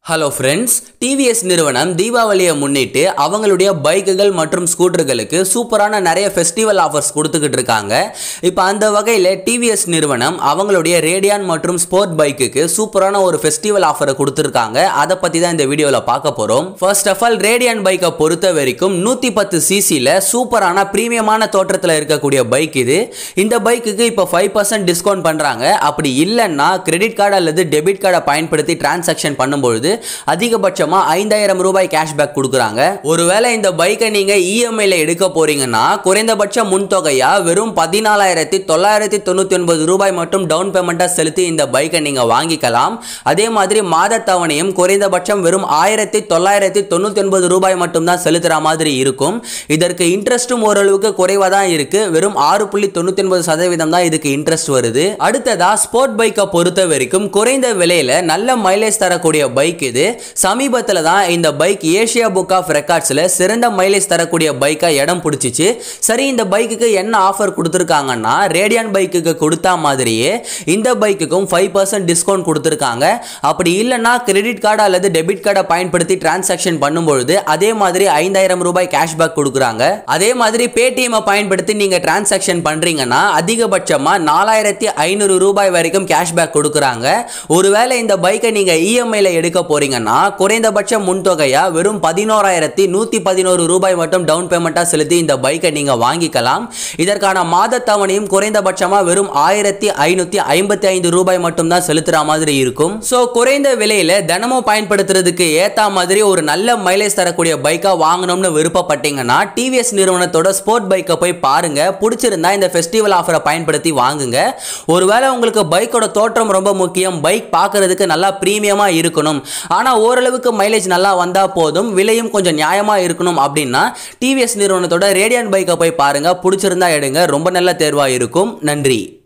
hello friends TVS நிறுவனம் தீபாவளியை முன்னிட்டு அவங்களுடைய பைக்குகள் மற்றும் ஸ்கூட்டர்களுக்கு சூப்பரான நிறைய ஃபெஸ்டிவல் ஆஃபர்ஸ் கொடுத்துக்கிட்டு இருக்காங்க இப்போ அந்த வகையில் டிவிஎஸ் நிறுவனம் அவங்களுடைய ரேடியான் மற்றும் ஸ்போர்ட் பைக்குக்கு சூப்பரான ஒரு ஃபெஸ்டிவல் ஆஃபரை கொடுத்துருக்காங்க அதை பற்றி தான் இந்த வீடியோவில் பார்க்க போகிறோம் ஃபர்ஸ்ட் ஆஃப் ஆல் ரேடியான் பைக்கை பொறுத்த வரைக்கும் நூற்றி பத்து சிசியில் சூப்பரான ப்ரீமியமான தோற்றத்தில் இருக்கக்கூடிய பைக் இது இந்த பைக்குக்கு இப்போ ஃபைவ் பர்சன்ட் டிஸ்கவுண்ட் பண்ணுறாங்க அப்படி இல்லைன்னா கிரெடிட் கார்டு அல்லது டெபிட் கார்டை பயன்படுத்தி டிரான்சாக்ஷன் பண்ணும்பொழுது அதிகபட்சமா ஐந்தாயிரம் ரூபாய் கேஷ்பேக் கொடுக்குறாங்க ஒருவேளை இந்த பைக்கை நீங்க இஎம்ஐல எடுக்க போறீங்கன்னா குறைந்தபட்ச முன்தொகையா வெறும் பதினாலாயிரத்தி தொள்ளாயிரத்தி தொண்ணூத்தி ஒன்பது ரூபாய் மட்டும் டவுன் பேமெண்ட்டா செலுத்தி இந்த பைக்கை நீங்க வாங்கிக்கலாம் அதே மாதிரி மாத தவணையும் குறைந்தபட்சம் வெறும் ஆயிரத்தி தொள்ளாயிரத்தி தொண்ணூத்தி ஒன்பது ரூபாய் மட்டும் தான் செலுத்துற மாதிரி இருக்கும் இதற்கு இன்ட்ரெஸ்ட்டும் ஓரளவுக்கு குறைவா தான் இருக்கு வெறும் ஆறு புள்ளி தொண்ணூத்தி ஒன்பது சதவீதம் தான் இதுக்கு இன்ட்ரெஸ்ட் வருது அடுத்ததா ஸ்போர்ட் பைக்கை பொறுத்த வரைக்கும் குறைந்த விலையில நல்ல மைலேஜ் தரக்கூடிய பைக் இது சமீபத்தில் தான் இந்த பைக் ஏஷியா புக் ஆஃப் ரெக்கார்ட்ஸில் சிறந்த மைலேஜ் தரக்கூடிய பைக்காக இடம் பிடிச்சிச்சு சரி இந்த பைக்குக்கு என்ன ஆஃபர் கொடுத்துருக்காங்கன்னா ரேடியான் பைக்குக்கு கொடுத்தா மாதிரியே இந்த பைக்குக்கும் ஃபைவ் பர்சன்ட் டிஸ்கவுண்ட் கொடுத்துருக்காங்க அப்படி இல்லைன்னா கிரெடிட் கார்டு அல்லது டெபிட் கார்டை பயன்படுத்தி டிரான்சாக்ஷன் பண்ணும்பொழுது அதே மாதிரி ஐந்தாயிரம் ரூபாய் கேஷ்பேக் கொடுக்குறாங்க அதே மாதிரி பேடிஎம்மை பயன்படுத்தி நீங்கள் டிரான்சாக்ஷன் பண்ணுறீங்கன்னா அதிகபட்சமாக நாலாயிரத்தி ஐநூறு ரூபாய் வரைக்கும் கேஷ்பேக் கொடுக்குறாங்க ஒருவேளை இந்த பைக்கை நீங்கள் இஎம்ஐயில் எடுக்க போறீங்கன்னா குறைந்தபட்ச முன்தொகையா வெறும் பதினோராயிரத்தி நூற்றி பதினோரு ரூபாய் மட்டும் டவுன் பேமெண்ட்டாக செலுத்தி இந்த பைக்கை நீங்கள் வாங்கிக்கலாம் இதற்கான மாத தவணையும் குறைந்தபட்சமாக வெறும் ஆயிரத்தி ஐநூற்றி ஐம்பத்தி ஐந்து ரூபாய் மட்டும் தான் செலுத்துகிற மாதிரி இருக்கும் ஸோ குறைந்த விலையில் தினமும் பயன்படுத்துறதுக்கு ஏற்ற மாதிரி ஒரு நல்ல மைலேஜ் தரக்கூடிய பைக்காக வாங்கணும்னு விருப்பப்பட்டீங்கன்னா டிவிஎஸ் நிறுவனத்தோட ஸ்போர்ட் பைக்கை போய் பாருங்க பிடிச்சிருந்தா இந்த ஃபெஸ்டிவல் ஆஃபரை பயன்படுத்தி வாங்குங்க ஒருவேளை உங்களுக்கு பைக்கோட தோற்றம் ரொம்ப முக்கியம் பைக் பார்க்கறதுக்கு நல்லா ப்ரீமியமாக இருக்கணும் ஆனால் ஓரளவுக்கு மைலேஜ் நல்லா வந்தால் போதும் விலையும் கொஞ்சம் நியாயமாக இருக்கணும் அப்படின்னா டிவிஎஸ் நிறுவனத்தோட ரேடியன் பைக்கை போய் பாருங்கள் பிடிச்சிருந்தா எடுங்க ரொம்ப நல்ல தேர்வாக இருக்கும் நன்றி